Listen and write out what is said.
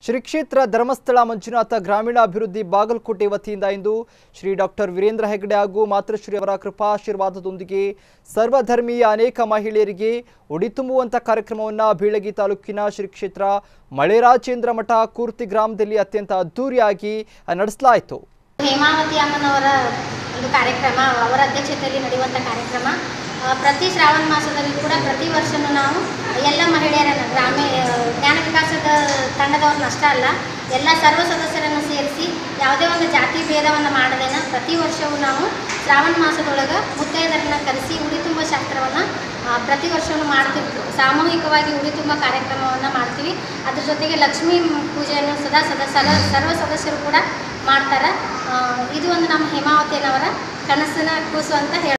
ಶ್ರೀ ಕ್ಷೇತ್ರ ಧರ್ಮಸ್ಥಳ ಮಂಜುನಾಥ ಗ್ರಾಮೀಣಾಭಿವೃದ್ಧಿ ಬಾಗಲಕೋಟೆ ವತಿಯಿಂದ ಇಂದು ಶ್ರೀ ಡಾಕ್ಟರ್ ವೀರೇಂದ್ರ ಹೆಗ್ಡೆ ಹಾಗೂ ಮಾತೃಶ್ರೀ ಅವರ ಕೃಪಾಶೀರ್ವಾದದೊಂದಿಗೆ ಸರ್ವಧರ್ಮೀಯ ಅನೇಕ ಮಹಿಳೆಯರಿಗೆ ಉಡಿ ತುಂಬುವಂಥ ಕಾರ್ಯಕ್ರಮವನ್ನು ಬೀಳಗಿ ತಾಲೂಕಿನ ಶ್ರೀ ಕ್ಷೇತ್ರ ಮಳೆರಾಜೇಂದ್ರ ಮಠ ಕೂರ್ತಿ ಗ್ರಾಮದಲ್ಲಿ ಅತ್ಯಂತ ಅದ್ದೂರಿಯಾಗಿ ನಡೆಸಲಾಯಿತು ಹೇಮಾವತಿ ಅಮ್ಮನವರ ಒಂದು ಕಾರ್ಯಕ್ರಮ ಅವರ ಅಧ್ಯಕ್ಷತೆಯಲ್ಲಿ ನಡೆಯುವಂಥ ಕಾರ್ಯಕ್ರಮ ಆ, ಪ್ರತಿ ಶ್ರಾವಣ ಮಾಸದಲ್ಲಿ ಕೂಡ ಪ್ರತಿ ವರ್ಷವೂ ನಾವು ಎಲ್ಲ ಮಹಿಳೆಯರನ್ನು ಗ್ರಾಮೀಣ ಜ್ಞಾನ ವಿಕಾಸದ ತಂಡದವ್ರನ್ನ ಅಷ್ಟೇ ಅಲ್ಲ ಎಲ್ಲ ಸರ್ವ ಸದಸ್ಯರನ್ನು ಸೇರಿಸಿ ಯಾವುದೇ ಒಂದು ಜಾತಿ ಭೇದವನ್ನು ಮಾಡದೇನ ಪ್ರತಿ ವರ್ಷವೂ ನಾವು ಶ್ರಾವಣ ಮಾಸದೊಳಗೆ ಮುತ್ತೈದರನ್ನ ಕರೆಸಿ ಉಡಿ ತುಂಬ ಶಾಸ್ತ್ರವನ್ನು ಪ್ರತಿ ವರ್ಷವೂ ಮಾಡ್ತಿರ್ತೀವಿ ಸಾಮೂಹಿಕವಾಗಿ ಉಡಿ ತುಂಬ ಕಾರ್ಯಕ್ರಮವನ್ನು ಮಾಡ್ತೀವಿ ಅದ್ರ ಜೊತೆಗೆ ಲಕ್ಷ್ಮೀ ಪೂಜೆಯನ್ನು ಸದಾ ಸದ ಸಲ ಸರ್ವ ಸದಸ್ಯರು ಕೂಡ ಮಾಡ್ತಾರೆ ಆ, ಇದು ಒಂದು ನಮ್ಮ ಹೇಮಾವತಿಯನ್ನವರ ಕನಸಿನ ಕೂಸು ಅಂತ ಹೇಳಿ